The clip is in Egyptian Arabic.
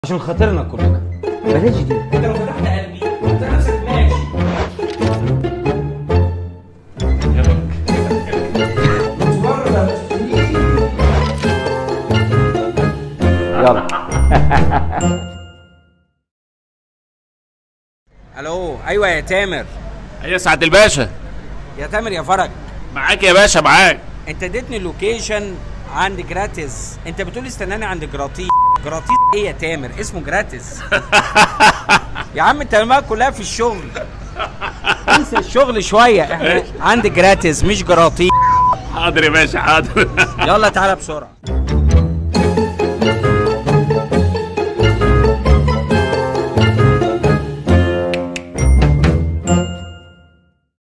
عشان خاطرنا كلنا بلاش دي انت لو فتحت قلبي انت نفسك ماشي يلا الو ايوه يا تامر يا سعد الباشا يا تامر يا فرج معاك يا باشا معاك انت اديتني اللوكيشن عند جراتيز انت بتقول استناني عند جراتيس جراتيس ايه يا تامر اسمه جراتيز يا عم انت دماغك كلها في الشغل انسى الشغل شويه احنا عند جراتيز مش جراتيس حاضر يا باشا حاضر يلا تعالى بسرعه